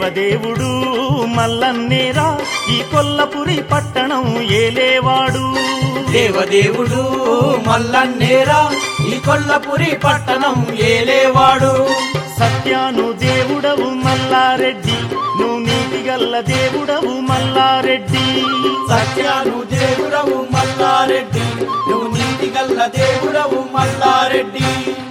దేవదేవుడు మల్లన్నేరా ఈ కొల్లపురి పట్టణం ఏలేవాడు దేవదేవుడు మల్లన్నేరా ఈ కొల్లపురి పట్టణం ఏలేవాడు సత్యాను దేవుడవు మల్లారెడ్డి నువ్వు నీతిగల్ల దేవుడవు మల్లారెడ్డి సత్యాను దేవుడవు మల్లారెడ్డి నువ్వు నీతి గల్ల దేవుడవు మల్లారెడ్డి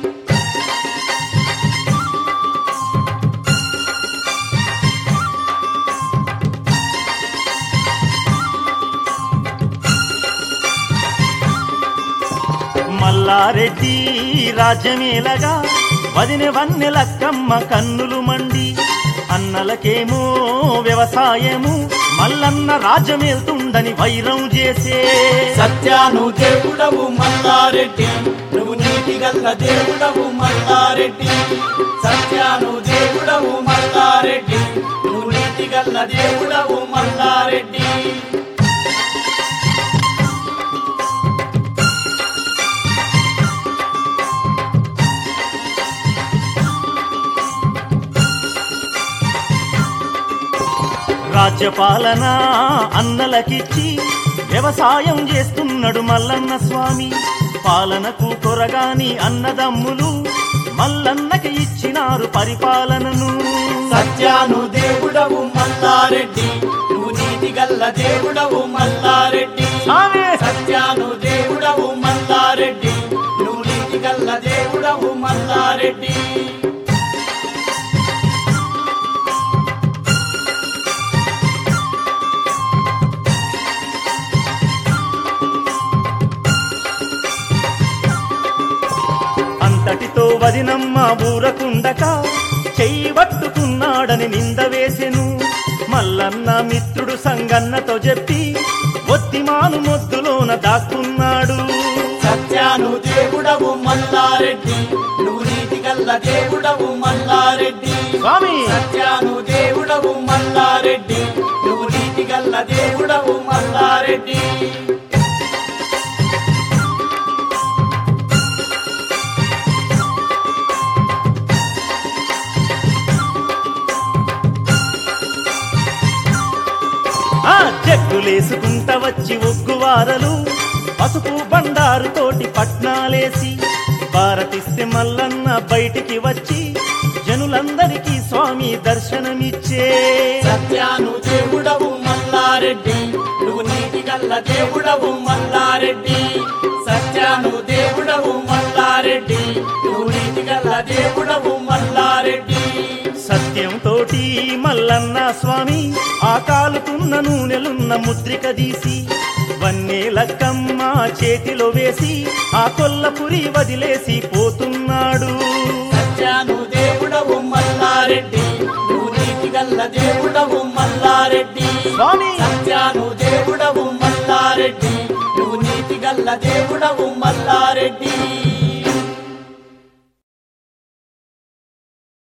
మల్లారెడ్డి రాజ్యమేలగా వదిన వన్నెలక్కమ్మ కన్నులు మండి అన్నలకేమో వ్యవసాయము మల్లన్న రాజ్యమేల్తుండని వైరం చేసే సత్యాను దేవుడవు మల్లారెడ్డి నువ్వు నీతి గల్ల దేవుడవు మల్లారెడ్డి సత్యాను దేవుడవు మల్లారెడ్డి నువ్వు నీతి గల్ల దేవుడవు మల్లారెడ్డి రాజ్యపాలన అన్నలకిచ్చి వ్యవసాయం చేస్తున్నాడు మల్లన్న స్వామి పాలనకు కొరగాని అన్నదమ్ములు మల్లన్నకి ఇచ్చినారు పరిపాలనను సత్యాను దేవుడవు మల్లారెడ్డి నువ్వు నీతి గల్ల దేవుడవు మల్లారెడ్డి స్వామి! సత్యాను దేవుడవు మల్లారెడ్డి నువ్వు నీతి గల్ల దేవుడవు మల్లారెడ్డి అంతటితో వదినమ్మ ఊరకుండక చెయ్యి పట్టుకున్నాడని నింద వేసెను మల్లన్న మిత్రుడు సంగన్నతో చెప్పి ఒత్తిమాను మొద్దులోన దాక్కున్నాడు సత్యాను దేవుడవు మల్లారెడ్డి నువ్వు నీతి గల్ల దేవుడవు మల్లారెడ్డి స్వామి సత్యాను దేవుడవు మల్లారెడ్డి నువ్వు నీతి గల్ల దేవుడవు మల్లారెడ్డి ఆ జగ్గులేసుకుంట వచ్చి ఒగ్గువారలు పసుపు బండారు తోటి పట్నాలేసి భారతిస్తే మల్లన్న బయటికి వచ్చి జనులందరికీ స్వామి దర్శనమిచ్చే సత్యాను దేవుడవు మల్లారెడ్డి నువ్వు నీతి గల్ల దేవుడవు మల్లారెడ్డి సత్యాను దేవుడవు మల్లారెడ్డి నువ్వు నీతి గల్ల దేవుడవు మల్లారెడ్డి సత్యం తోటి మల్లన్న స్వామి ఆ కాలుతున్న నూనెలున్న ముద్రిక తీసి వన్నే లక్కమ్మ చేతిలో వేసి ఆ కొల్లపురి వదిలేసి పోతున్నాడు సత్యాను దేవుడవు మల్లారెడ్డి నువ్వు నీతి గల్ల దేవుడవు మల్లారెడ్డి స్వామి! సత్యాను దేవుడవు మల్లారెడ్డి నువ్వు నీతి గల్ల దేవుడవు మల్లారెడ్డి